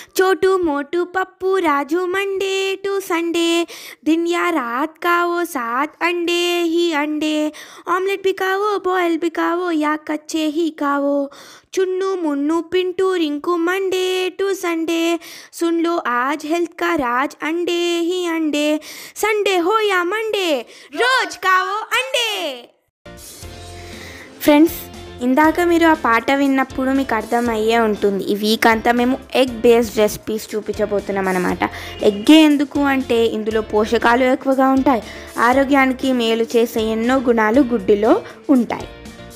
Chhotu Motu Pappu Raju Monday to Sunday दिन या रात खाओ सात अंडे ही अंडे ऑमलेट भी खाओ बॉयल भी खाओ या कच्चे ही खाओ Chunnu Munnu Pintu Rinku Monday to Sunday सुन लो आज हेल्थ का राज अंडे ही अंडे संडे हो या मंडे रोज खाओ अंडे ఫ్రెండ్స్ ఇందాక మీరు ఆ పాట విన్నప్పుడు మీకు అర్థమయ్యే ఉంటుంది ఈ వీక్ అంతా మేము ఎగ్ బేస్డ్ రెసిపీస్ చూపించబోతున్నాం అనమాట ఎగ్గే ఎందుకు అంటే ఇందులో పోషకాలు ఎక్కువగా ఉంటాయి ఆరోగ్యానికి మేలు చేసే ఎన్నో గుణాలు గుడ్డులో ఉంటాయి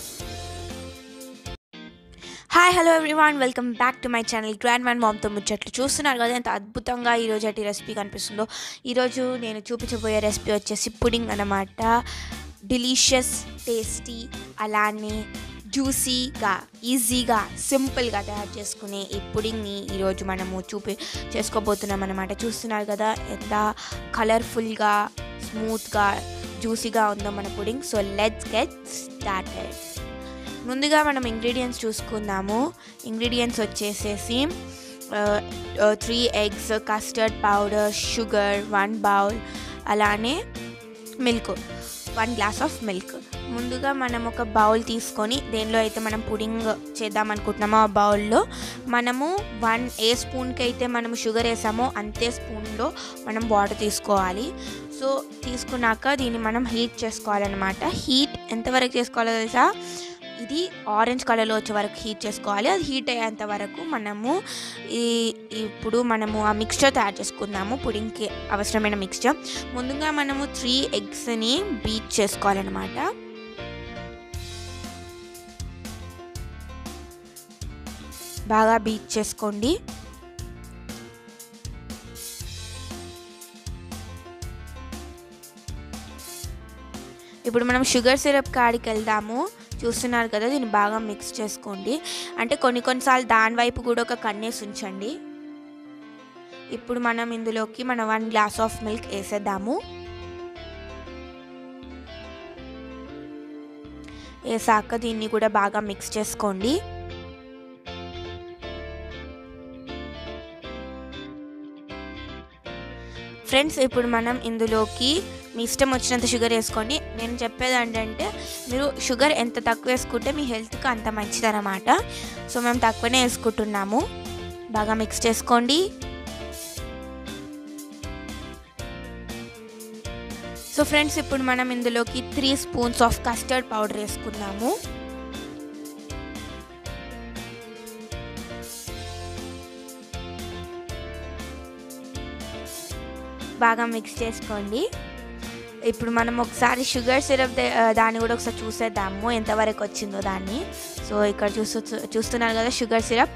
hi hello everyone welcome back to my channel grand man మామ్తో ముచ్చట్లు చూస్తున్నారు కదా ఎంత అద్భుతంగా ఈరోజు అటు రెసిపీ కనిపిస్తుందో ఈరోజు నేను చూపించబోయే రెసిపీ వచ్చేసి పుడింగ్ అనమాట డిలీషియస్ టేస్టీ అలానే జ్యూసీగా ఈజీగా సింపుల్గా తయారు చేసుకునే ఈ పుడింగ్ని ఈరోజు మనము చూపి చేసుకోబోతున్నాం అనమాట చూస్తున్నారు కదా ఎంత కలర్ఫుల్గా స్మూత్గా జ్యూసీగా ఉందో మన pudding so let's get started ముందుగా మనం ఇంగ్రీడియంట్స్ చూసుకుందాము ఇంగ్రీడియంట్స్ వచ్చేసేసి three eggs custard powder sugar one bowl అలానే milk one glass of milk ముందుగా మనం ఒక బౌల్ తీసుకొని దేనిలో అయితే మనం పుడింగ్ చేద్దాం అనుకుంటున్నామో ఆ బౌల్లో మనము వన్ ఏ స్పూన్కి అయితే మనం షుగర్ వేసామో అంతే స్పూన్లో మనం వాటర్ తీసుకోవాలి సో తీసుకున్నాక దీన్ని మనం హీట్ చేసుకోవాలన్నమాట హీట్ ఎంతవరకు చేసుకోవాలో తెలుసా ఇది ఆరెంజ్ కలర్లో వచ్చే వరకు హీట్ చేసుకోవాలి అది హీట్ అయ్యేంత వరకు మనము ఈ ఇప్పుడు మనము ఆ మిక్స్చర్ తయారు చేసుకుందాము పుడింగ్కి అవసరమైన మిక్స్చర్ ముందుగా మనము త్రీ ఎగ్స్ని బీట్ చేసుకోవాలన్నమాట బాగా బీట్ చేసుకోండి ఇప్పుడు మనం షుగర్ సిరప్ కాడికి వెళ్దాము చూస్తున్నారు కదా దీన్ని బాగా మిక్స్ చేసుకోండి అంటే కొన్ని కొన్నిసార్లు దాని వైపు కూడా ఒక కన్నేసి ఉంచండి ఇప్పుడు మనం ఇందులోకి మన వన్ గ్లాస్ ఆఫ్ మిల్క్ వేసేద్దాము వేసాక దీన్ని కూడా బాగా మిక్స్ చేసుకోండి ఫ్రెండ్స్ ఇప్పుడు మనం ఇందులోకి మీ ఇష్టం వచ్చినంత షుగర్ వేసుకోండి నేను చెప్పేది ఏంటంటే మీరు షుగర్ ఎంత తక్కువ వేసుకుంటే మీ హెల్త్కి అంత మంచిదన్నమాట సో మేము తక్కువనే వేసుకుంటున్నాము బాగా మిక్స్ చేసుకోండి సో ఫ్రెండ్స్ ఇప్పుడు మనం ఇందులోకి three spoons of custard powder వేసుకుందాము బాగా మిక్స్ చేసుకోండి ఇప్పుడు మనం ఒకసారి షుగర్ సిరప్ దాన్ని కూడా ఒకసారి చూసేద్దాము ఎంతవరకు వచ్చిందో దాన్ని సో ఇక్కడ చూస్తూ చూస్తున్నారు కదా షుగర్ సిరప్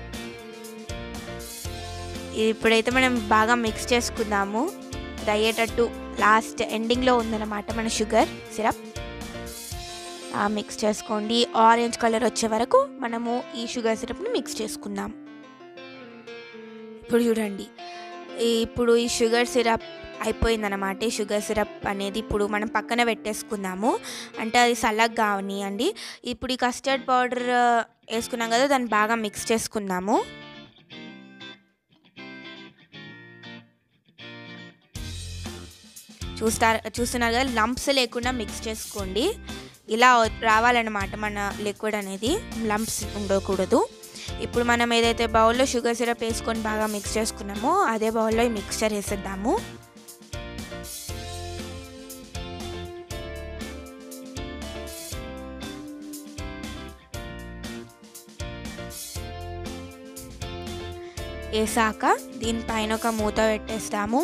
ఇప్పుడైతే మనం బాగా మిక్స్ చేసుకుందాము ఇది అయ్యేటట్టు లాస్ట్ ఎండింగ్లో ఉందన్నమాట మన షుగర్ సిరప్ మిక్స్ చేసుకోండి ఆరెంజ్ కలర్ వచ్చే వరకు మనము ఈ షుగర్ సిరప్ని మిక్స్ చేసుకుందాం ఇప్పుడు చూడండి ఇప్పుడు ఈ షుగర్ సిరప్ అయిపోయిందన్నమాట ఈ షుగర్ సిరప్ అనేది ఇప్పుడు మనం పక్కన పెట్టేసుకుందాము అంటే అది చల్లగా కావనియండి ఇప్పుడు ఈ కస్టర్డ్ పౌడర్ వేసుకున్నాం కదా దాన్ని బాగా మిక్స్ చేసుకుందాము చూస్తారు చూస్తున్నారు కదా లంప్స్ లేకుండా మిక్స్ చేసుకోండి ఇలా రావాలన్నమాట మన లిక్విడ్ అనేది లంప్స్ ఉండకూడదు ఇప్పుడు మనం ఏదైతే బౌల్లో షుగర్ సిరప్ వేసుకొని బాగా మిక్స్ చేసుకున్నామో అదే బౌల్లో ఈ మిక్స్చర్ వేసేద్దాము వేసాక దీనిపైన ఒక మూత పెట్టేస్తాము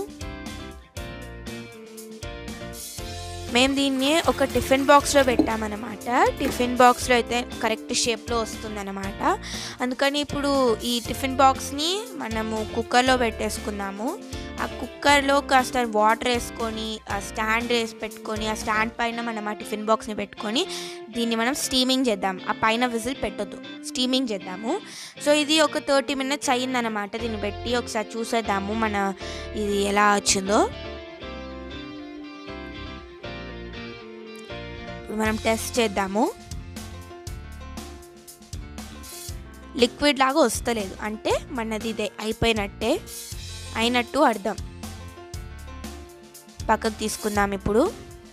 మేము దీన్ని ఒక టిఫిన్ బాక్స్లో పెట్టామన్నమాట టిఫిన్ బాక్స్లో అయితే కరెక్ట్ షేప్లో వస్తుందన్నమాట అందుకని ఇప్పుడు ఈ టిఫిన్ బాక్స్ని మనము కుక్కర్లో పెట్టేసుకుందాము ఆ కుక్కర్లో కాస్త వాటర్ వేసుకొని ఆ స్టాండ్ వేసి పెట్టుకొని ఆ స్టాండ్ పైన మనం ఆ టిఫిన్ బాక్స్ని పెట్టుకొని దీన్ని మనం స్టీమింగ్ చేద్దాం ఆ పైన విజిల్ పెట్టొద్దు స్టీమింగ్ చేద్దాము సో ఇది ఒక థర్టీ మినిట్స్ అయ్యిందనమాట దీన్ని పెట్టి ఒకసారి చూసేద్దాము మన ఇది ఎలా వచ్చిందో ఇప్పుడు మనం టెస్ట్ చేద్దాము లిక్విడ్ లాగా వస్తలేదు అంటే మనది ఇదే అయిపోయినట్టే అయినట్టు అర్థం పక్కకు తీసుకుందాం ఇప్పుడు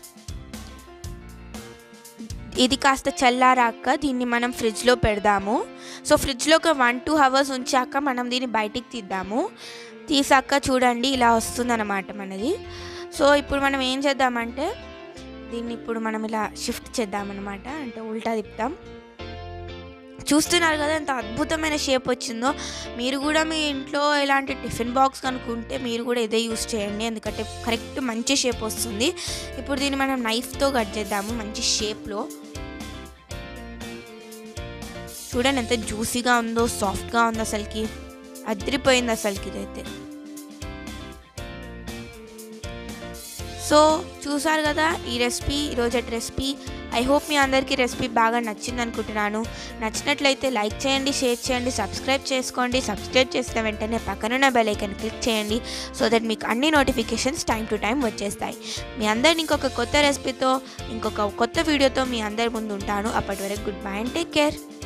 ఇది కాస్త చల్లారాక దీన్ని మనం ఫ్రిడ్జ్లో పెడదాము సో ఫ్రిడ్జ్లో ఒక వన్ టూ అవర్స్ ఉంచాక మనం దీన్ని బయటికి తీద్దాము తీసాక చూడండి ఇలా వస్తుందన్నమాట మనది సో ఇప్పుడు మనం ఏం చేద్దామంటే దీన్ని ఇప్పుడు మనం ఇలా షిఫ్ట్ చేద్దామన్నమాట అంటే ఉల్టా తిప్పుతాం చూస్తున్నారు కదా ఎంత అద్భుతమైన షేప్ వచ్చిందో మీరు కూడా మీ ఇంట్లో ఇలాంటి టిఫిన్ బాక్స్ కనుక్కుంటే మీరు కూడా ఇదే యూస్ చేయండి ఎందుకంటే కరెక్ట్ మంచి షేప్ వస్తుంది ఇప్పుడు దీన్ని మనం నైఫ్తో కట్ చేద్దాము మంచి షేప్లో చూడండి ఎంత జ్యూసీగా ఉందో సాఫ్ట్గా ఉందో అసలుకి అదిరిపోయింది అసలుకి ఇదైతే సో చూసారు కదా ఈ రెసిపీ ఈరోజటి రెసిపీ ఐ హోప్ మీ అందరికీ రెసిపీ బాగా నచ్చింది అనుకుంటున్నాను నచ్చినట్లయితే లైక్ చేయండి షేర్ చేయండి సబ్స్క్రైబ్ చేసుకోండి సబ్స్క్రైబ్ చేసిన వెంటనే పక్కనున్న బెల్ ఐకన్ క్లిక్ చేయండి సో దట్ మీకు అన్ని నోటిఫికేషన్స్ టైం టు టైం వచ్చేస్తాయి మీ అందరిని ఇంకొక కొత్త రెసిపీతో ఇంకొక కొత్త వీడియోతో మీ అందరి ముందు ఉంటాను అప్పటి వరకు goodbye and take care